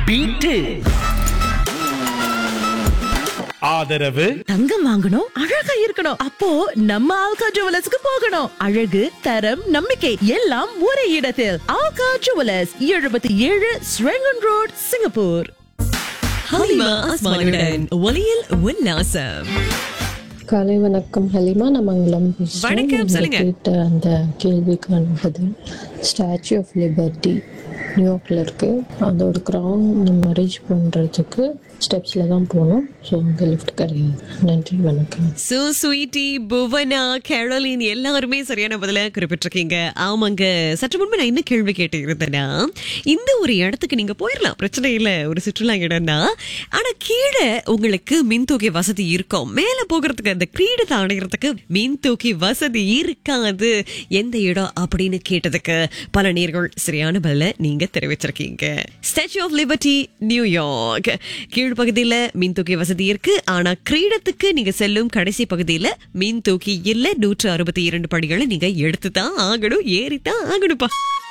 Beat ஆதரவு தங்கம் வாங்கணும் அழகா இருக்கணும் அப்போ நம்ம ஆல்கா ஜுவலர்ஸ்க்கு போகணும் அழகு தரம் நம்பிக்கை எல்லாம் ஒரே இடத்தில் ஆல்கா ஜுவலர்ஸ் எழுபத்தி ஏழு ஸ்ரெங்கன் ரோட் சிங்கப்பூர் ஹலிமா அஸ்மானுடன் ஒலியில் உல்லாசம் காலை வணக்கம் ஹலிமா நான் மங்களம் பேசுறேன். வணக்கம், நீங்க சொல்லுங்க. கேட்ட அந்த கேள்விக்கான பதில் ஸ்டாச்சு ஆஃப் லிபர்ட்டி நியூயார்க்ல இருக்கு அதோட கிரவுன் நம்ம ரீச் பண்றதுக்கு ஸ்டெப்ஸ்ல தான் போகணும் ஸோ அங்கே லிஃப்ட் கிடையாது நன்றி வணக்கம் சோ ஸ்வீட்டி புவனா கேரோலின் எல்லாருமே சரியான பதில குறிப்பிட்டிருக்கீங்க ஆமாங்க சற்று முன்பு நான் என்ன கேள்வி கேட்டு இருந்தேன்னா இந்த ஒரு இடத்துக்கு நீங்க போயிடலாம் பிரச்சனை இல்ல ஒரு சுற்றுலா இடம்னா ஆனா கீழே உங்களுக்கு மின்தூக்கி வசதி இருக்கும் மேல போகிறதுக்கு அந்த கிரீடத்தை அடைகிறதுக்கு மின்தூக்கி வசதி இருக்காது எந்த இடம் அப்படின்னு கேட்டதுக்கு பல நேர்கள் சரியான பதில நீங்க தெரிவிச்சிருக்கீங்க ஸ்டாச்சு ஆஃப் லிபர்ட்டி நியூயார்க் கீழ் பகுதியில மின்தூக்கி வசதி இருக்கு ஆனா கிரீடத்துக்கு நீங்க செல்லும் கடைசி பகுதியில மின்தூக்கி இல்ல நூற்று அறுபத்தி இரண்டு படிகளை நீங்க எடுத்து தான் ஆகணும் ஏறித்தான் ஆகணும்ப்பா